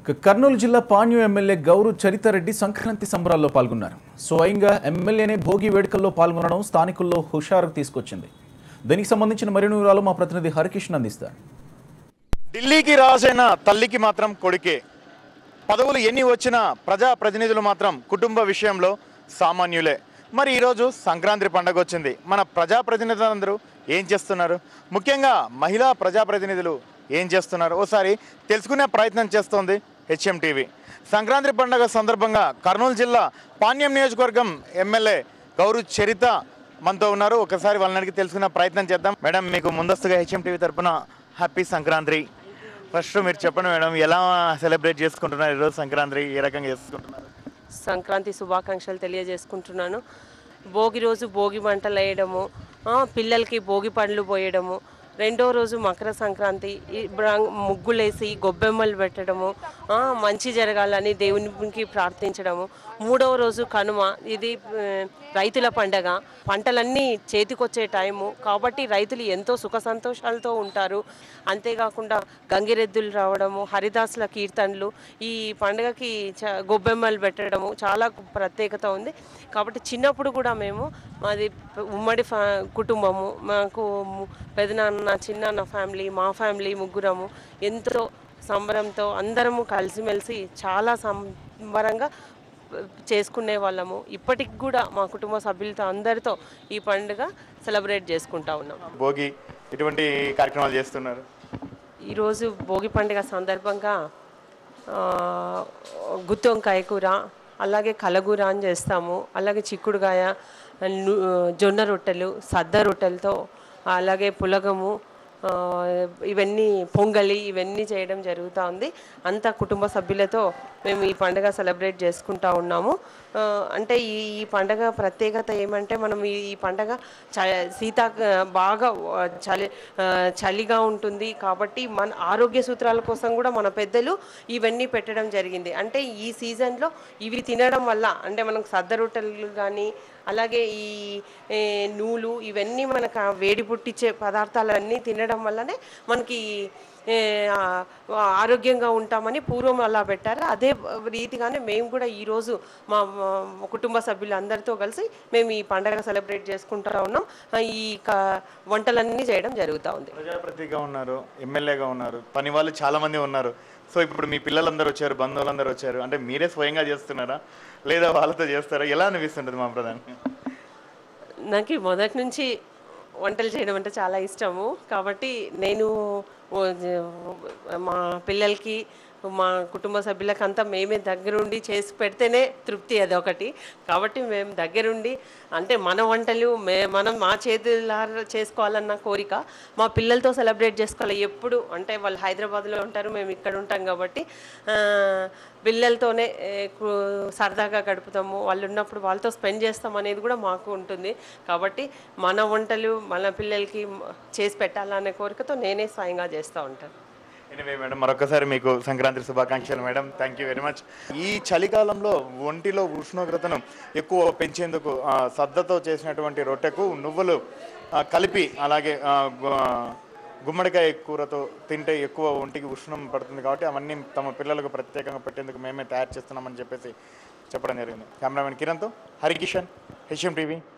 ఇక కర్నూలు జిల్లా పాణ్యం ఎమ్మెల్యే గౌరు చరితారెడ్డి సంక్రాంతి సంబరాల్లో పాల్గొన్నారు స్వయంగా ఎమ్మెల్యేనే భోగి వేడుకల్లో పాల్గొనడం స్థానికుల్లో హుషారు తీసుకొచ్చింది దీనికి సంబంధించిన మరిన్ని వివరాలు మా ప్రతినిధి హరికిషన్ అందిస్తారు ఢిల్లీకి రాజైన తల్లికి మాత్రం కొడుకే పదవులు ఎన్ని వచ్చినా ప్రజా ప్రతినిధులు మాత్రం కుటుంబ విషయంలో సామాన్యులే మరి ఈరోజు సంక్రాంతి పండగ వచ్చింది మన ప్రజాప్రతినిధులందరూ ఏం చేస్తున్నారు ముఖ్యంగా మహిళా ప్రజాప్రతినిధులు ఏం చేస్తున్నారు ఓసారి తెలుసుకునే ప్రయత్నం చేస్తోంది హెచ్ఎం టీవీ సంక్రాంతి పండగ సందర్భంగా కర్నూలు జిల్లా పాణ్యం నియోజకవర్గం ఎమ్మెల్యే గౌరు చరిత మనతో ఉన్నారు ఒకసారి వాళ్ళని అడిగి తెలుసుకునే ప్రయత్నం చేద్దాం మేడం మీకు ముందస్తుగా హెచ్ఎం టీవీ తరపున హ్యాపీ సంక్రాంతి ఫస్ట్ మీరు చెప్పండి మేడం ఎలా సెలబ్రేట్ చేసుకుంటున్నారు ఈరోజు సంక్రాంతి ఏ రకంగా చేసుకుంటున్నారు సంక్రాంతి శుభాకాంక్షలు తెలియజేసుకుంటున్నాను భోగి రోజు భోగి మంటలు వేయడము ఆ, పిల్లలకి భోగి పండ్లు పోయడము రెండో రోజు మకర సంక్రాంతి ఈ బ్రా- ముగ్గులేసి గొబ్బెమ్మలు పెట్టడము ఆ, మంచి జరగాలని దేవునికి ప్రార్థించడము మూడవ రోజు కనుమ ఇది ఆ, రైతుల పండగ పంటలన్నీ చేతికొచ్చే టైము కాబట్టి రైతులు ఎంతో సుఖ సంతోషాలతో ఉంటారు అంతేకాకుండా గంగిరెద్దులు రావడము హరిదాసుల కీర్తనలు ఈ పండుగకి చ గొబ్బెమ్మలు పెట్టడము చాలా ప్రత్యేకత ఉంది కాబట్టి చిన్నప్పుడు కూడా మేము మాది ప- ఉమ్మడి ఫ్యా కుటుంబము మాకు ము- పెదనాన్న చిన్నాన్న ఫ్యామిలీ మా ఫ్యామిలీ ముగ్గురము ఎంతో సంబరంతో అందరము కలిసిమెలిసి చాలా సంబరంగా చేసుకునే వాళ్ళము ఇప్పటికి కూడా మా కుటుంబ సభ్యులతో అందరితో ఈ పండుగ సెలబ్రేట్ చేసుకుంటా ఉన్నాం భోగి ఇటువంటి కార్యక్రమాలు చేస్తున్నారు ఈరోజు భోగి పండుగ సందర్భంగా ఆ, గుత్తి వంకాయ కూర అలాగే కలగూర అని చేస్తాము అలాగే చిక్కుడుగాయ ను- జొన్న రొట్టెలు సద్ద రొట్టెలతో అలాగే పులగము ఆ, ఇవన్నీ పొంగలి ఇవన్నీ చేయడం జరుగుతూ ఉంది అంతా కుటుంబ సభ్యులతో మేము ఈ పండుగ సెలబ్రేట్ చేసుకుంటా ఉన్నాము ఆ, అంటే ఈ ఈ పండగ ప్రత్యేకత ఏమంటే మనం ఈ ఈ పండగ చ శీతా బాగా ఆ, చలి ఆ, చలిగా ఉంటుంది కాబట్టి మన ఆరోగ్య సూత్రాల కోసం కూడా మన పెద్దలు ఇవన్నీ పెట్టడం జరిగింది అంటే ఈ సీజన్లో ఇవి తినడం వల్ల అంటే మనకు సద్ద రొట్టెలు కానీ అలాగే ఈ ఏ, నూలు ఇవన్నీ మనకు ఆ వేడి పుట్టించే పదార్థాలన్నీ తినడం వల్లనే మనకి ఏ, ఆ, ఆరోగ్యంగా ఉంటామని పూర్వం అలా పెట్టారు అదే రీతిగానే మేము కూడా ఈరోజు మా మా కుటుంబ సభ్యులందరితో కలిసి మేము ఈ పండగ సెలబ్రేట్ చేసుకుంటూ ఉన్నాం ఆ, ఈ క- వంటలన్నీ చేయడం జరుగుతూ ఉంది ప్రజాప్రతిగా ఉన్నారు ఎమ్మెల్యేగా ఉన్నారు పని వాళ్ళు చాలా మంది ఉన్నారు సో ఇప్పుడు మీ పిల్లలందరూ వచ్చారు బంధువులందరూ వచ్చారు అంటే మీరే స్వయంగా చేస్తున్నారా లేదా వాళ్ళతో చేస్తారా ఎలా అనిపిస్తుంటుంది మా ప్రధాని నాకు మొదటి నుంచి వంటలు చేయడం అంటే చాలా ఇష్టము కాబట్టి నేను ఓ- మా పిల్లలకి మా కుటుంబ సభ్యులకు అంతా మేమే దగ్గరుండి చేసి పెడితేనే తృప్తి అది ఒకటి కాబట్టి మేము దగ్గరుండి అంటే మన వంటలు మే మనం మా చేతులారా చేసుకోవాలన్న కోరిక మా పిల్లలతో సెలబ్రేట్ చేసుకోవాలి ఎప్పుడు అంటే వాళ్ళు హైదరాబాద్లో ఉంటారు మేము ఇక్కడ ఉంటాం కాబట్టి ఆ, పిల్లలతోనే ఏ, కు- సరదాగా గడుపుతాము వాళ్ళు ఉన్నప్పుడు వాళ్ళతో స్పెండ్ చేస్తాం అనేది కూడా మాకు ఉంటుంది కాబట్టి మన వంటలు మన పిల్లలకి మ- చేసి పెట్టాలనే కోరికతో నేనే స్వయంగా చేస్తూ ఉంటాను ఎనివే మేడం మరొకసారి మీకు సంక్రాంతి శుభాకాంక్షలు madam thank you very much ఈ చలికాలంలో ఒంటిలో ఉష్ణోగ్రతను ఎక్కువ పెంచేందుకు ఆ, సద్దతో చేసినటువంటి రొట్టెకు నువ్వులు ఆ, కలిపి అలాగే ఆ, గు- ఆ, గుమ్మడికాయ కూరతో తింటే ఎక్కువ ఒంటికి ఉష్ణం పడుతుంది కాబట్టి అవన్నీ తమ పిల్లలకు ప్రత్యేకంగా పెట్టేందుకు మేమే తయారు చేస్తున్నామని చెప్పేసి చెప్పడం జరిగింది కెమెరామెన్ కిరణ్తో హరికిషన్ హెచ్ఎం టీవీ